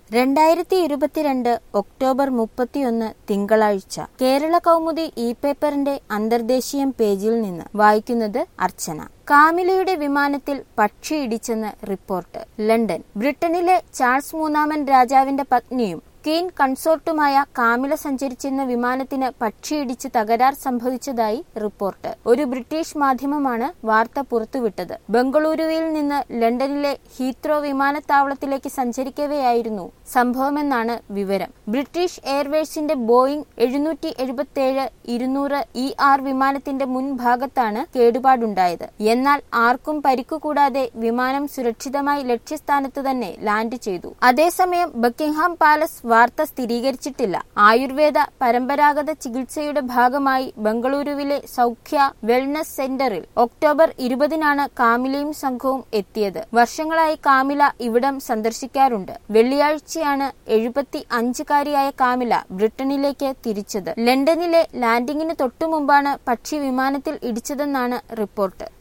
രണ്ടായിരത്തി ഇരുപത്തിരണ്ട് ഒക്ടോബർ മുപ്പത്തിയൊന്ന് തിങ്കളാഴ്ച കേരള കൗമുദി ഇ പേപ്പറിന്റെ അന്തർദേശീയം പേജിൽ നിന്ന് വായിക്കുന്നത് അർച്ചന കാമിലയുടെ വിമാനത്തിൽ പക്ഷിയിടിച്ചെന്ന് റിപ്പോർട്ട് ലണ്ടൻ ബ്രിട്ടനിലെ ചാൾസ് മൂന്നാമൻ രാജാവിന്റെ പത്നിയും ക്വീൻ കൺസോർട്ടുമായ കാമില സഞ്ചരിച്ചിരുന്ന വിമാനത്തിന് പക്ഷിയിടിച്ച് തകരാർ സംഭവിച്ചതായി റിപ്പോർട്ട് ഒരു ബ്രിട്ടീഷ് മാധ്യമമാണ് വാർത്ത പുറത്തുവിട്ടത് ബംഗളൂരുവിൽ നിന്ന് ലണ്ടനിലെ ഹീത്രോ വിമാനത്താവളത്തിലേക്ക് സഞ്ചരിക്കവെയായിരുന്നു സംഭവമെന്നാണ് വിവരം ബ്രിട്ടീഷ് എയർവേസിന്റെ ബോയിംഗ് എഴുന്നൂറ്റി എഴുപത്തിയേഴ് ഇരുന്നൂറ് ഇ ആർ വിമാനത്തിന്റെ മുൻഭാഗത്താണ് കേടുപാടുണ്ടായത് എന്നാൽ ആർക്കും പരിക്കു കൂടാതെ വിമാനം സുരക്ഷിതമായി ലക്ഷ്യസ്ഥാനത്ത് തന്നെ ലാൻഡ് ചെയ്തു അതേസമയം ബക്കിംഗ്ഹാം പാലസ് വാർത്ത സ്ഥിരീകരിച്ചിട്ടില്ല ആയുർവേദ പരമ്പരാഗത ചികിത്സയുടെ ഭാഗമായി ബംഗളൂരുവിലെ സൗഖ്യ വെൽനസ് സെന്ററിൽ ഒക്ടോബർ ഇരുപതിനാണ് കാമിലയും സംഘവും എത്തിയത് വർഷങ്ങളായി കാമില ഇവിടം സന്ദർശിക്കാറുണ്ട് വെള്ളിയാഴ്ചയാണ് എഴുപത്തി അഞ്ചുകാരിയായ കാമില ബ്രിട്ടനിലേക്ക് തിരിച്ചത് ലണ്ടനിലെ ലാൻഡിംഗിന് തൊട്ടുമുമ്പാണ് പക്ഷി വിമാനത്തിൽ ഇടിച്ചതെന്നാണ് റിപ്പോർട്ട്